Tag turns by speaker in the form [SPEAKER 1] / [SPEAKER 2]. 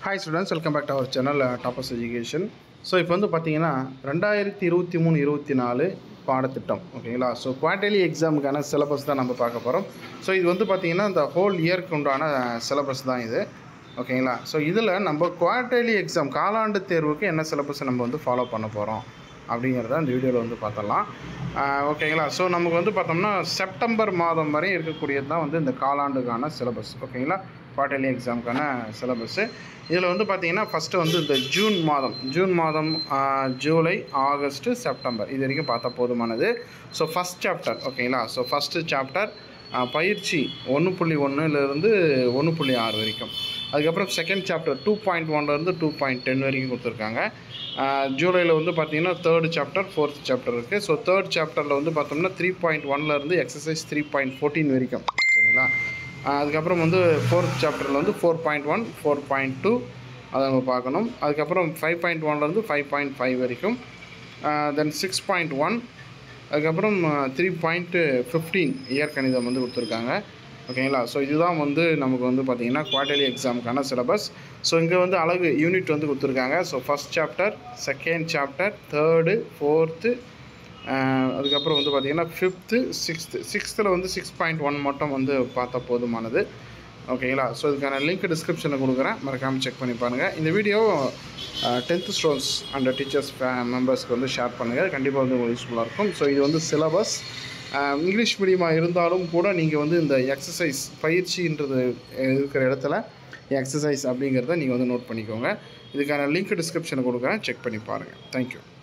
[SPEAKER 1] hi students welcome back to our channel Toppers Education so இப்போ வந்து பார்த்தீங்கன்னா ரெண்டாயிரத்தி இருபத்தி மூணு இருபத்தி நாலு பாடத்திட்டம் ஓகேங்களா ஸோ குவார்டர்லி எக்ஸாமுக்கான சிலபஸ் தான் நம்ம பார்க்க போகிறோம் ஸோ இது வந்து பார்த்தீங்கன்னா இந்த ஹோல் இயர்க்கு உண்டான சிலபஸ் தான் இது ஓகேங்களா ஸோ இதில் நம்ம குவார்டர்லி எக்ஸாம் காலாண்டு தேர்வுக்கு என்ன சிலபஸை நம்ம வந்து ஃபாலோ பண்ண போகிறோம் அப்படிங்கிறத இந்த வீடியோவில் வந்து பார்த்தலாம் ஓகேங்களா ஸோ நமக்கு வந்து பார்த்தோம்னா செப்டம்பர் மாதம் வரை இருக்கக்கூடியது தான் வந்து இந்த காலாண்டுக்கான சிலபஸ் ஓகேங்களா குவார்டர்லி எக்ஸாமுக்கான சிலபஸ்ஸு இதில் வந்து பார்த்தீங்கன்னா ஃபஸ்ட்டு வந்து இந்த ஜூன் மாதம் ஜூன் மாதம் ஆஹ், ஜூலை ஆகஸ்ட்டு செப்டம்பர் இது வரைக்கும் பார்த்தா போதுமானது ஸோ ஃபஸ்ட் சாப்டர் ஓகேங்களா ஸோ ஃபஸ்ட்டு சாப்டர் பயிற்சி ஒன்று புள்ளி ஒன்றுலேருந்து ஒன்று புள்ளி ஆறு வரைக்கும் அதுக்கப்புறம் செகண்ட் சாப்டர் டூ பாயிண்ட் ஒன்லேருந்து டூ பாயிண்ட் டென் வரைக்கும் கொடுத்துருக்காங்க ஜூலையில் வந்து பார்த்தீங்கன்னா தேர்டு சாப்டர் ஃபோர்த் சாப்டர் இருக்குது ஸோ தேர்ட் சாப்டரில் வந்து பார்த்தோம்னா த்ரீ பாயிண்ட் ஒன்லேருந்து எக்ஸசைஸ் த்ரீ பாயிண்ட் ஃபோர்டீன் வரைக்கும் சரிங்களா ஆஹ் அதுக்கப்புறம் வந்து ஃபோர்த் சாப்டரில் வந்து four point one four point two அதை நம்ம பார்க்கணும் அதுக்கப்புறம் ஃபைவ் பாயிண்ட் ஒன்லேருந்து ஃபைவ் பாயிண்ட் ஃபைவ் வரைக்கும் தென் சிக்ஸ் பாயிண்ட் ஒன் அதுக்கப்புறம் த்ரீ பாயிண்ட்டு ஃபிஃப்டீன் இயர் கணிதம் வந்து கொடுத்துருக்காங்க ஓகேங்களா ஸோ இதுதான் வந்து நமக்கு வந்து பார்த்திங்கன்னா குவார்டர்லி எக்ஸாமுக்கான சிலபஸ் ஸோ இங்கே வந்து அழகு யூனிட் வந்து கொடுத்துருக்காங்க so first chapter second chapter third fourth அதுக்கப்புறம் வந்து பார்த்திங்கன்னா ஃபிஃப்த்து சிக்ஸ்த்து சிக்ஸ்த்தில் வந்து சிக்ஸ் பாயிண்ட் ஒன் மட்டும் வந்து பார்த்தா போதுமானது ஓகேங்களா ஸோ இதுக்கான லிங்க் டிஸ்கிரிப்ஷனில் கொடுக்குறேன் மறக்காமல் செக் பண்ணி பாருங்கள் இந்த video tenth students and teachers மெம்பர்ஸ்க்கு வந்து ஷேர் பண்ணுங்கள் கண்டிப்பாக வந்து உங்களுக்கு யூஸ்ஃபுல்லாக இருக்கும் ஸோ இது வந்து சிலபஸ் இங்கிலீஷ் மீடியமாக இருந்தாலும் கூட நீங்கள் வந்து இந்த எக்ஸசைஸ் பயிற்சின்றது இருக்கிற இடத்துல எக்ஸசைஸ் அப்படிங்கிறத நீங்கள் வந்து நோட் பண்ணிக்கோங்க இதுக்கான லிங்க் டிஸ்கிரிப்ஷனில் கொடுக்குறேன் செக் பண்ணி பாருங்கள் தேங்க்யூ